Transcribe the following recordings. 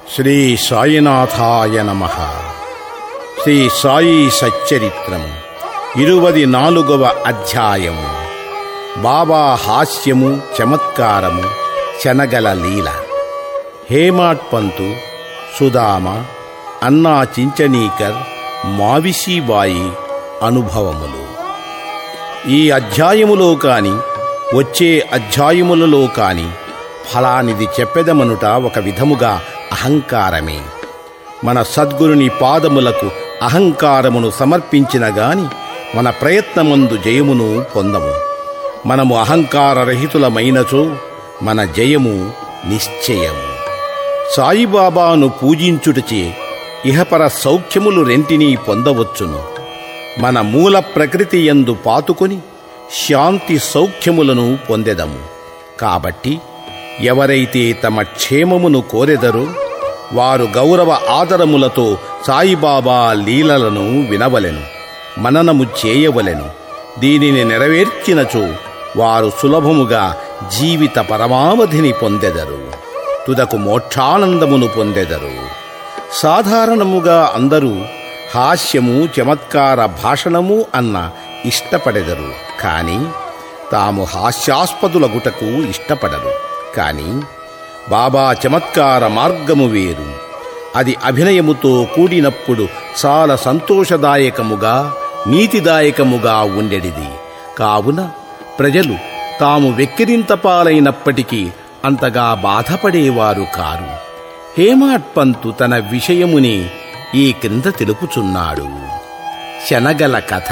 శ్రీ సాయినాథాయ నమ శ్రీ సాయి సచ్చరిత్రము ఇరువది నాలుగవ అధ్యాయము బాబా హాస్యము చమత్కారము శనగల లీల హేమాట్ పంతు సుధామ అన్నా చించనీకర్ మావిసీబాయి అనుభవములు ఈ అధ్యాయములో కాని వచ్చే అధ్యాయములలో కాని ఫలానిది చెప్పెదమనుట ఒక విధముగా అహంకారమే మన సద్గురుని పాదములకు అహంకారమును సమర్పించిన గాని మన ప్రయత్నమందు జయమును పొందము మనము అహంకార రహితులమైనచో మన జయము నిశ్చయము సాయిబాబాను పూజించుటచే ఇహపర సౌఖ్యములు రెంటినీ పొందవచ్చును మన మూల ప్రకృతి యందు పాతుకొని శాంతి సౌఖ్యములను పొందెదము కాబట్టి ఎవరైతే తమ క్షేమమును కోరెదరో వారు గౌరవ ఆదరములతో సాయిబాబా లీలలను వినవలెను మననము చేయవలెను దీనిని నెరవేర్చినచో వారు సులభముగా జీవిత పరమావధిని పొందెదరు తుదకు మోక్షానందమును పొందెదరు సాధారణముగా అందరూ హాస్యము చమత్కార భాషణము అన్న ఇష్టపడెదరు కాని తాము హాస్యాస్పదులగుటకు ఇష్టపడరు కాని బాబా చమత్కార మార్గము వేరు అది అభినయముతో కూడినప్పుడు చాలా సంతోషదాయకముగా నీతిదాయకముగా ఉండెడిది కావున ప్రజలు తాము వెక్కిరింతపాలైనప్పటికీ అంతగా బాధపడేవారు కారు హేమాట్ పంతు తన విషయముని ఈ క్రింద తెలుపుచున్నాడు శనగల కథ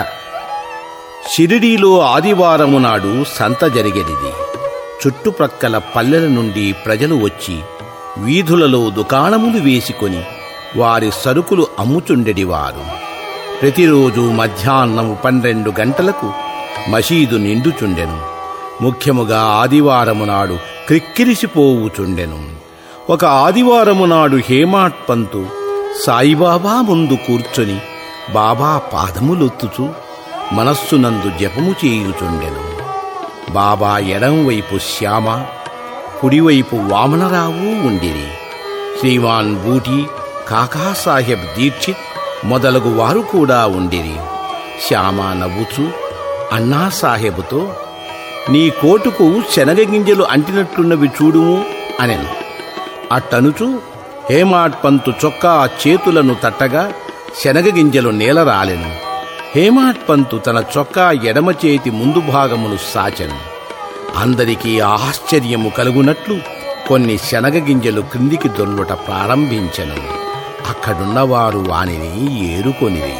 షిరిడీలో ఆదివారము నాడు సంత జరిగేది చుట్టుప్రక్కల పల్లెల నుండి ప్రజలు వచ్చి వీధులలో దుకాణములు వేసుకొని వారి సరుకులు అమ్ముచుండెడివారు ప్రతిరోజు మధ్యాహ్నము పన్నెండు గంటలకు మసీదు నిండుచుండెను ముఖ్యముగా ఆదివారము నాడు క్రిక్కిరిసిపోవుచుండెను ఒక ఆదివారము నాడు హేమాట్ పంతు సాయిబాబా ముందు కూర్చొని బాబా పాదములొత్తుచు మనస్సునందు జపము చేయుచుండెను బాబా ఎడంవైపు శ్యామ కుడివైపు వామనరావు ఉండిరి శ్రీమాన్ బూటి కాకాసాహెబ్ దీక్షిత్ మొదలగు వారు కూడా ఉండిరి శ్యామ నవ్వుచు అన్నాసాహెబుతో నీ కోటుకు శనగగింజలు అంటినట్లున్నవి చూడుము అనెను అట్టనుచు హేమాట్ పంతు చొక్కా చేతులను తట్టగా శనగగింజలు నేలరాలెను హేమాట్ పంతు తన చొక్కా ఎడమ చేతి ముందు భాగమును సాచెను అందరికీ ఆశ్చర్యము కలుగునట్లు కొన్ని శనగగింజలు క్రిందికి దొల్లుట ప్రారంభించెను అక్కడున్నవారు వానిని ఏరుకొనిరి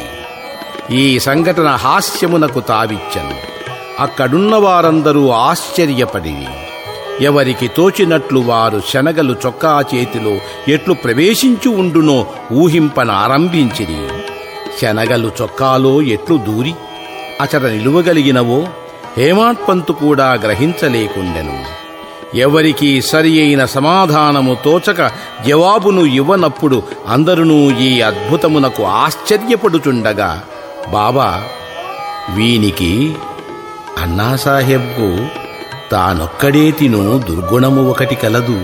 ఈ సంఘటన హాస్యమునకు తావిచ్చను అక్కడున్న వారందరూ ఆశ్చర్యపడిరి ఎవరికి తోచినట్లు వారు శనగలు చొక్కా చేతిలో ఎట్లు ప్రవేశించి ఉండునో ఊహింపనారంభించిరి శనగలు చొక్కాలో ఎట్లు దూరి అచట నిలువగలిగినవో హేమాట్ పంతు కూడా గ్రహించలేకుండెను ఎవరికి సరి అయిన సమాధానము తోచక జవాబును ఇవ్వనప్పుడు అందరునూ ఈ అద్భుతమునకు ఆశ్చర్యపడుచుండగా బాబా వీనికి అన్నాసాహెబ్కు తానొక్కడే తిను దుర్గుణము ఒకటి కలదు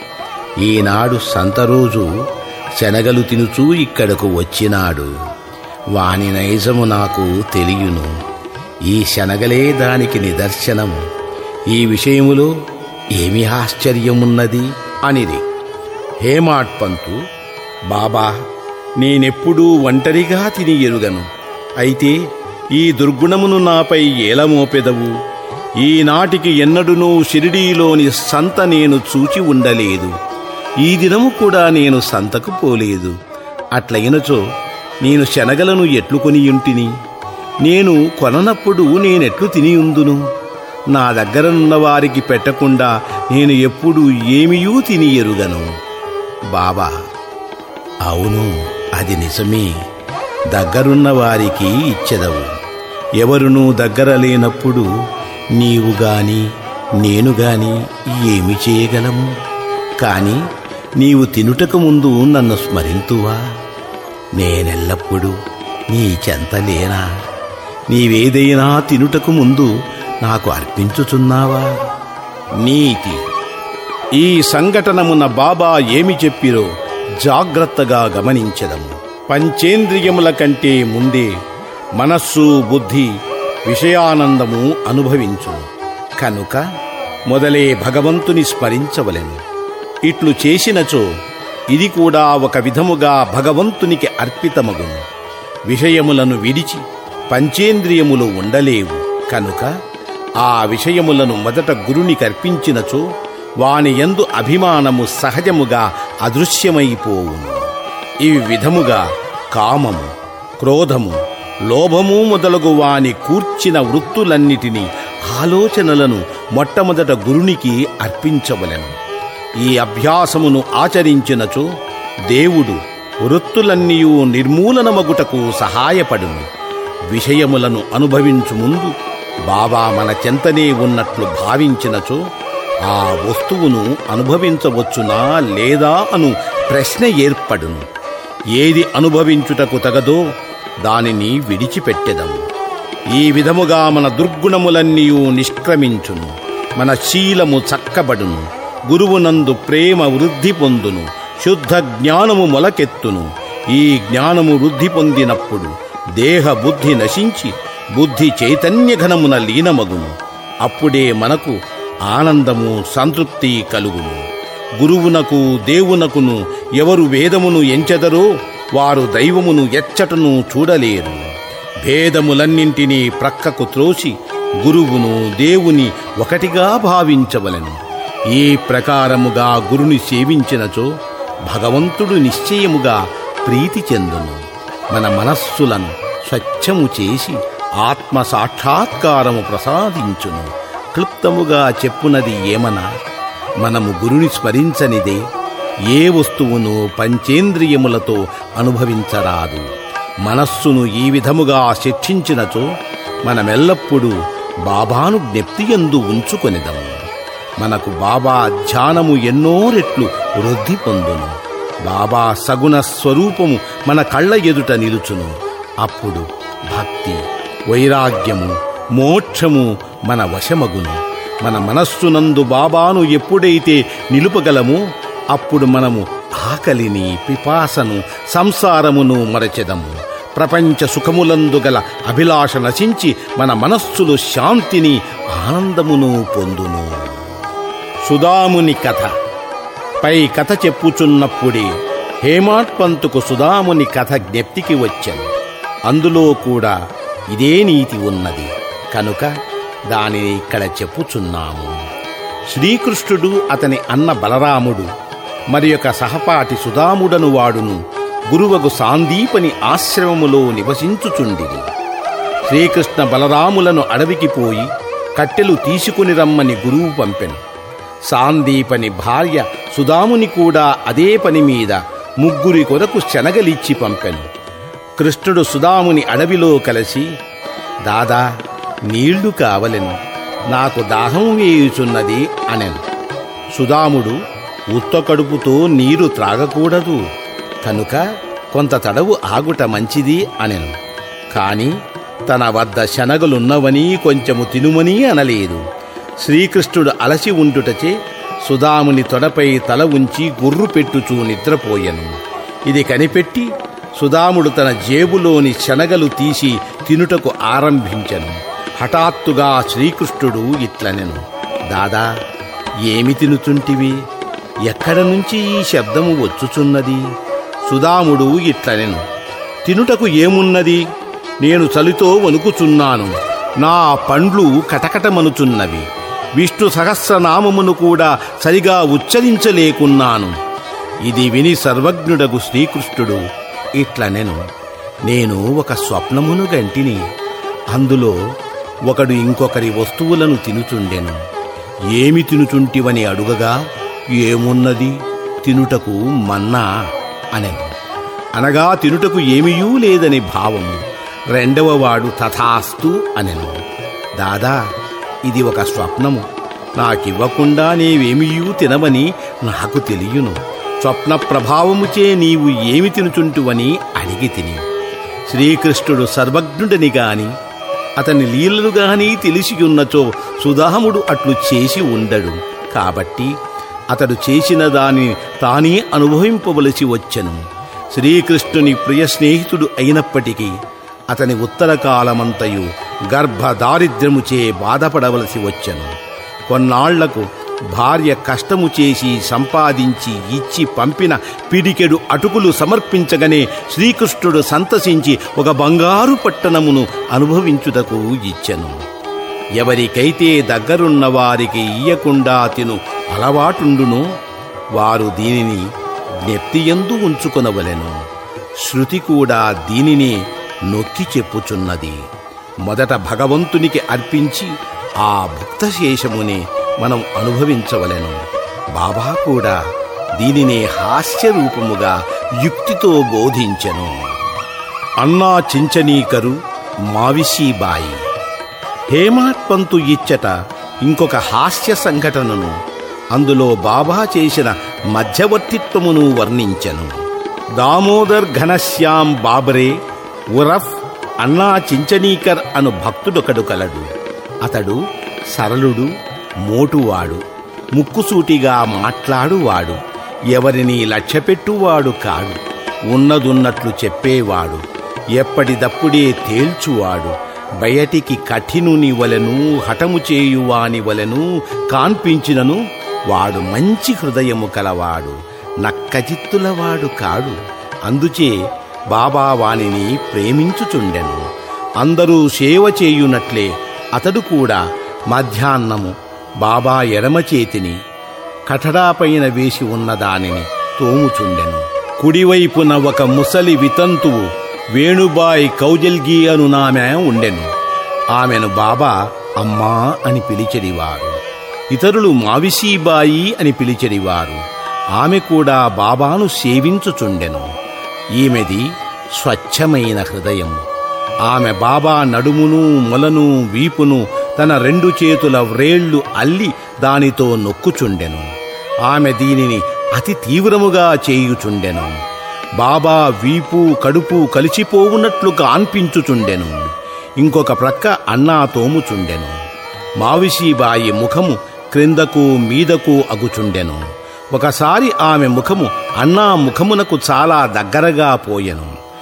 ఈనాడు సంతరోజు శనగలు తినుచూ ఇక్కడకు వచ్చినాడు వాని నైజము నాకు తెలియను ఈ శనగలే దానికి నిదర్శనము ఈ విషయములో ఏమి ఆశ్చర్యమున్నది అనిది హేమాట్ పంతు బాబా నేనెప్పుడూ ఒంటరిగా తిని ఎరుగను అయితే ఈ దుర్గుణమును నాపై ఏలమోపెదవు ఈనాటికి ఎన్నడునూ షిరిడీలోని సంత నేను చూచి ఉండలేదు ఈ దినము కూడా నేను సంతకు పోలేదు అట్లయినచో నేను శనగలను ఎట్లు కొనియుంటిని నేను కొననప్పుడు నేనెట్లు తినియుందును నా దగ్గరనున్న వారికి పెట్టకుండా నేను ఎప్పుడు ఏమియూ తిని ఎరుగను బాబా అవును అది నిజమే దగ్గరున్న వారికి ఇచ్చెదవు ఎవరునూ దగ్గర లేనప్పుడు నీవు గాని నేను గాని ఏమి చేయగలము కాని నీవు తినుటకు ముందు నన్ను స్మరింతువా నేనెల్లప్పుడూ నీ చెంత లేనా నీవేదైనా తినుటకు ముందు నాకు అర్పించుచున్నావా నీతి ఈ సంఘటనమున బాబా ఏమి చెప్పిరో జాగ్రత్తగా గమనించదము పంచేంద్రియముల కంటే ముందే మనస్సు బుద్ధి విషయానందము అనుభవించును కనుక మొదలే భగవంతుని స్మరించవలెను ఇట్లు చేసినచో ఇది కూడా ఒక విధముగా భగవంతునికి అర్పితమగును విషయములను విడిచి పంచేంద్రియములు ఉండలేవు కనుక ఆ విషయములను మొదట గురునికి అర్పించినచో వాని యందు అభిమానము సహజముగా అదృశ్యమైపోవును ఈ విధముగా కామము క్రోధము లోభము మొదలగు వాని కూర్చిన వృత్తులన్నిటినీ ఆలోచనలను మొట్టమొదట గురునికి అర్పించవలెను ఈ అభ్యాసమును ఆచరించినచో దేవుడు వృత్తులన్నీయూ నిర్మూలనమగుటకు సహాయపడును విషయములను అనుభవించు ముందు బాబా మన చెంతనే ఉన్నట్లు భావించినచో ఆ వస్తువును అనుభవించవచ్చునా లేదా అను ప్రశ్న ఏర్పడును ఏది అనుభవించుటకు తగదో దానిని విడిచిపెట్టెదము ఈ విధముగా మన దుర్గుణములన్నీయూ నిష్క్రమించును మన శీలము చక్కబడును గురువునందు ప్రేమ వృద్ధి పొందును శుద్ధ జ్ఞానము మొలకెత్తును ఈ జ్ఞానము వృద్ధి పొందినప్పుడు దేహ బుద్ధి నశించి బుద్ధి చైతన్య ఘనమున లీనమగును అప్పుడే మనకు ఆనందము సంతృప్తి కలుగును గురువునకు దేవునకును ఎవరు వేదమును ఎంచెదరో వారు దైవమును ఎచ్చటను చూడలేరు భేదములన్నింటినీ ప్రక్కకు త్రోసి గురువును దేవుని ఒకటిగా భావించవలెను ఈ ప్రకారముగా గురుని సేవించినచో భగవంతుడు నిశ్చయముగా ప్రీతి చెందును మన మనస్సులను స్వచ్ఛము చేసి ఆత్మ సాక్షాత్కారము ప్రసాదించును క్లుప్తముగా చెప్పునది ఏమనా మనము గురుని స్మరించనిదే ఏ వస్తువును పంచేంద్రియములతో అనుభవించరాదు మనస్సును ఈ విధముగా శిక్షించినచో మనమెల్లప్పుడూ బాబాను జ్ఞప్తియందు ఉంచుకొనిదము మనకు బాబా ధ్యానము ఎన్నో రెట్లు వృద్ధి పొందును బాబా సగుణ స్వరూపము మన కళ్ళ ఎదుట నిలుచును అప్పుడు భక్తి వైరాగ్యము మోక్షము మన వశమగును మన మనస్సునందు బాబాను ఎప్పుడైతే నిలుపగలమో అప్పుడు మనము ఆకలిని పిపాసను సంసారమును మరచెదము ప్రపంచ సుఖములందు గల అభిలాష నశించి మన మనస్సులు శాంతిని ఆనందమును పొందును సుదాముని కథ పై కథ చెప్పుచున్నప్పుడే హేమాడ్ పంతుకు సుదాముని కథ జ్ఞప్తికి వచ్చాను అందులో కూడా ఇదే నీతి ఉన్నది కనుక దానిని ఇక్కడ చెప్పుచున్నాము శ్రీకృష్ణుడు అతని అన్న బలరాముడు మరి యొక్క సహపాఠి సుదాముడను వాడును గురువగు సాందీపని ఆశ్రమములో నివసించుచుండిరి శ్రీకృష్ణ బలరాములను అడవికి పోయి కట్టెలు తీసుకుని రమ్మని గురువు పంపెను సాందీపని భార్య సుదాముని కూడా అదే పని మీద ముగ్గురి కొరకు శనగలిచ్చి పంపెను కృష్ణుడు సుదాముని అడవిలో కలిసి దాదా నీళ్లు కావలెను నాకు దాహం వేయుచున్నది అనెను సుదాముడు ఉత్త కడుపుతో నీరు త్రాగకూడదు కనుక కొంత తడవు ఆగుట మంచిది అనెను కాని తన వద్ద శనగలున్నవని కొంచెము తినుమని అనలేదు శ్రీకృష్ణుడు అలసి ఉండుటచే సుదాముని తొడపై తల ఉంచి గుర్రు పెట్టుచూ నిద్రపోయెను ఇది కనిపెట్టి సుదాముడు తన జేబులోని శనగలు తీసి తినుటకు ఆరంభించెను హఠాత్తుగా శ్రీకృష్ణుడు ఇట్లనెను దాదా ఏమి తినుచుంటివి ఎక్కడ నుంచి ఈ శబ్దము వచ్చుచున్నది సుదాముడు ఇట్లనెను తినుటకు ఏమున్నది నేను చలితో వణుకుచున్నాను నా పండ్లు కటకటమనుచున్నవి విష్ణు సహస్రనామమును కూడా సరిగా ఉచ్చరించలేకున్నాను ఇది విని సర్వజ్ఞుడగు శ్రీకృష్ణుడు ఇట్లనెను నేను ఒక స్వప్నమును గంటిని అందులో ఒకడు ఇంకొకరి వస్తువులను తినుచుండెను ఏమి తినుచుంటివని అడుగగా ఏమున్నది తినుటకు మన్నా అనెను అనగా తినుటకు ఏమీయూ లేదని భావము రెండవ వాడు తథాస్తు అనెను దాదా ఇది ఒక స్వప్నము నాకివ్వకుండా నీవేమియూ తినవని నాకు తెలియను స్వప్న ప్రభావముచే నీవు ఏమి తినుచుంటువని అడిగి తిని శ్రీకృష్ణుడు సర్వజ్ఞుడని గాని అతని లీలలు గాని తెలిసి ఉన్నచో సుధాముడు అట్లు చేసి ఉండడు కాబట్టి అతడు చేసిన దానిని తానే అనుభవింపవలసి వచ్చెను శ్రీకృష్ణుని ప్రియ స్నేహితుడు అయినప్పటికీ అతని ఉత్తర కాలమంతయు గర్భ దారిద్ర్యముచే బాధపడవలసి వచ్చెను కొన్నాళ్లకు భార్య కష్టము చేసి సంపాదించి ఇచ్చి పంపిన పిడికెడు అటుకులు సమర్పించగనే శ్రీకృష్ణుడు సంతసించి ఒక బంగారు పట్టణమును అనుభవించుటకు ఇచ్చెను ఎవరికైతే దగ్గరున్న వారికి ఇయ్యకుండా తిను అలవాటుండునో వారు దీనిని నెత్తియందు ఉంచుకొనవలెను శృతి కూడా దీనిని నొక్కి చెప్పుచున్నది మొదట భగవంతునికి అర్పించి ఆ భుక్తశేషమునే మనం అనుభవించవలెను బాబా కూడా దీనినే హాస్య రూపముగా యుక్తితో బోధించెను అన్నా చించనీకరు మావిషీబాయి హేమాడ్ పంతు ఇచ్చట ఇంకొక హాస్య సంఘటనను అందులో బాబా చేసిన మధ్యవర్తిత్వమును వర్ణించెను దామోదర్ ఘనశ్యాం బాబరే ఉరఫ్ అన్నా చించనీకర్ అను భక్తుడొకడు కలడు అతడు సరళుడు మోటువాడు ముక్కుసూటిగా మాట్లాడువాడు ఎవరిని లక్ష్యపెట్టువాడు కాడు ఉన్నదున్నట్లు చెప్పేవాడు ఎప్పటిదప్పుడే తేల్చువాడు బయటికి కఠినుని వలెను హఠము చేయువాని వలెను కాన్పించినను వాడు మంచి హృదయము కలవాడు నక్కజిత్తులవాడు కాడు అందుచే బాబా వానిని ప్రేమించుచుండెను అందరూ సేవ చేయునట్లే అతడు కూడా మధ్యాహ్నము బాబా ఎడమ చేతిని కఠడాపైన వేసి ఉన్న దానిని తోముచుండెను కుడివైపున ఒక ముసలి వితంతువు వేణుబాయి కౌజల్గి అను నామె ఉండెను ఆమెను బాబా అమ్మా అని పిలిచెడివారు ఇతరులు మావిసీబాయి అని పిలిచెడివారు ఆమె కూడా బాబాను సేవించుచుండెను ఈమెది స్వచ్ఛమైన హృదయం ఆమె బాబా నడుమును మొలను వీపును తన రెండు చేతుల వ్రేళ్లు అల్లి దానితో నొక్కుచుండెను ఆమె దీనిని అతి తీవ్రముగా చేయుచుండెను బాబా వీపు కడుపు కలిసిపోవునట్లుగా అన్పించుచుండెను ఇంకొక ప్రక్క అన్నా తోముచుండెను మావిషీబాయి ముఖము క్రిందకు మీదకు అగుచుండెను ఒకసారి ఆమె ముఖము అన్నా ముఖమునకు చాలా దగ్గరగా పోయెను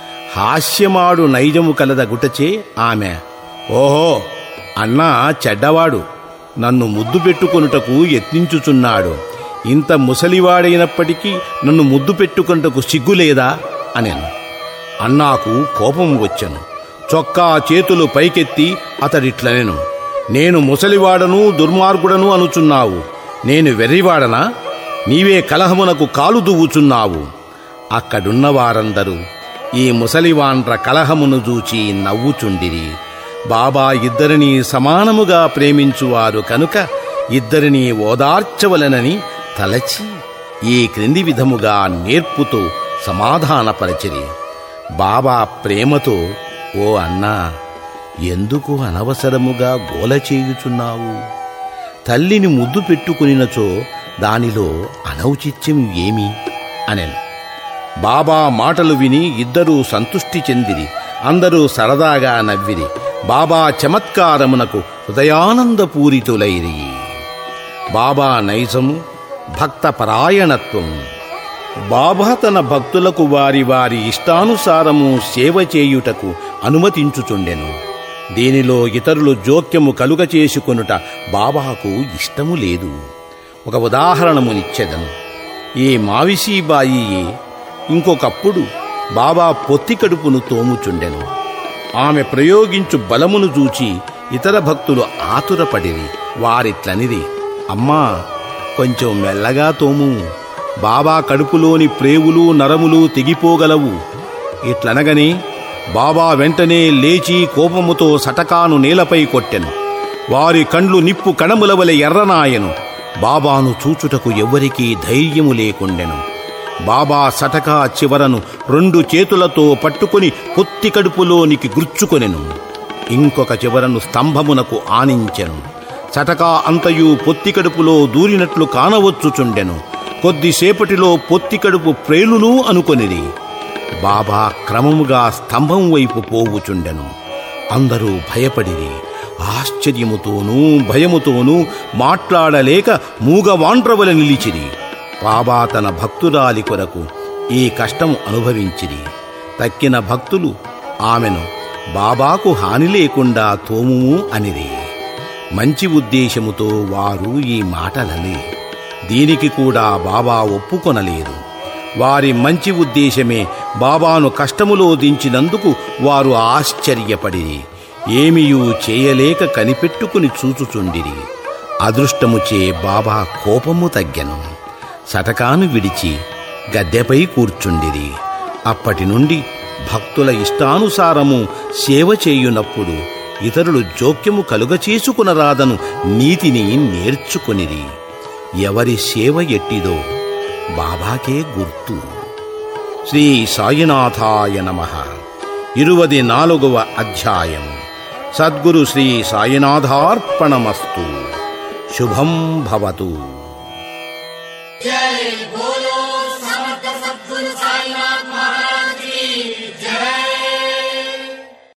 హాస్యమాడు నైజము కలదగుటచే ఆమె ఓహో అన్నా చెడ్డవాడు నన్ను ముద్దు పెట్టుకొనుటకు యత్నించుచున్నాడు ఇంత ముసలివాడైనప్పటికీ నన్ను ముద్దు పెట్టుకొనుటకు సిగ్గులేదా అనెను అన్నాకు కోపం వచ్చెను చొక్కా చేతులు పైకెత్తి అతడిట్లనెను నేను ముసలివాడను దుర్మార్గుడను అనుచున్నావు నేను వెర్రివాడనా నీవే కలహమునకు కాలు దువ్వుచున్నావు అక్కడున్న వారందరూ ఈ ముసలివాండ్ర కలహమును చూచి నవ్వుచుండిరి బాబా ఇద్దరిని సమానముగా ప్రేమించువారు కనుక ఇద్దరిని ఓదార్చవలనని తలచి ఈ క్రింది విధముగా నేర్పుతో సమాధానపరచిరి బాబా ప్రేమతో ఓ అన్నా ఎందుకు అనవసరముగా గోల చేయుచున్నావు తల్లిని ముద్దు పెట్టుకునినచో దానిలో అనౌచిత్యం ఏమి అనెను బాబా మాటలు విని ఇద్దరూ సంతుష్టి చెందిరి అందరూ సరదాగా నవ్విరి బాబా చమత్కారమునకు హృదయానందపూరితులైరి బాబా నైజము భక్త పరాయణత్వం బాబా తన భక్తులకు వారి వారి ఇష్టానుసారము సేవ చేయుటకు అనుమతించుచుండెను దీనిలో ఇతరులు జోక్యము కలుగ చేసుకొనుట బాబాకు ఇష్టము లేదు ఒక ఉదాహరణమునిచ్చెదను ఈ మావిసీబాయి ఇంకొకప్పుడు బాబా పొత్తి కడుపును తోముచుండెను ఆమె ప్రయోగించు బలమును చూచి ఇతర భక్తులు ఆతురపడిరి వారిట్లనిది అమ్మా కొంచెం మెల్లగా తోము బాబా కడుపులోని ప్రేవులు నరములు తెగిపోగలవు ఇట్లనగని బాబా వెంటనే లేచి కోపముతో సటకాను నేలపై కొట్టెను వారి కండ్లు నిప్పు కణముల వలె ఎర్రనాయను బాబాను చూచుటకు ఎవ్వరికీ ధైర్యము లేకుండెను బాబా సటకా చివరను రెండు చేతులతో పట్టుకుని పొత్తి కడుపులోనికి గుర్చుకొనెను ఇంకొక చివరను స్తంభమునకు ఆనించెను సటకా అంతయు పొత్తి కడుపులో దూరినట్లు కానవచ్చుచుండెను కొద్దిసేపటిలో పొత్తి కడుపు ప్రేలును అనుకొనిది బాబా క్రమముగా స్తంభం వైపు పోవుచుండెను అందరూ భయపడిరి ఆశ్చర్యముతోనూ భయముతోనూ మాట్లాడలేక మూగవాండ్రవల నిలిచిరి బాబా తన భక్తురాలి కొరకు ఈ కష్టం అనుభవించిరి తక్కిన భక్తులు ఆమెను బాబాకు హాని లేకుండా తోముము అనిరి మంచి ఉద్దేశముతో వారు ఈ మాటలనే దీనికి కూడా బాబా ఒప్పుకొనలేదు వారి మంచి ఉద్దేశమే బాబాను కష్టములో దించినందుకు వారు ఆశ్చర్యపడిరి ఏమియూ చేయలేక కనిపెట్టుకుని చూచుచుండిరి అదృష్టముచే బాబా కోపము తగ్గెను సటకాను విడిచి గద్దెపై కూర్చుండిరి అప్పటి నుండి భక్తుల ఇష్టానుసారము సేవ చేయునప్పుడు ఇతరులు జోక్యము కలుగచేసుకునరాదను నీతిని నేర్చుకొనిరి ఎవరి సేవ ఎట్టిదో బాబాకే గుర్తు శ్రీ సాయినాథాయ నమ ఇరువది నాలుగవ అధ్యాయం సద్గురు శ్రీ సాయినాథార్పణమస్తు శుభం భవతు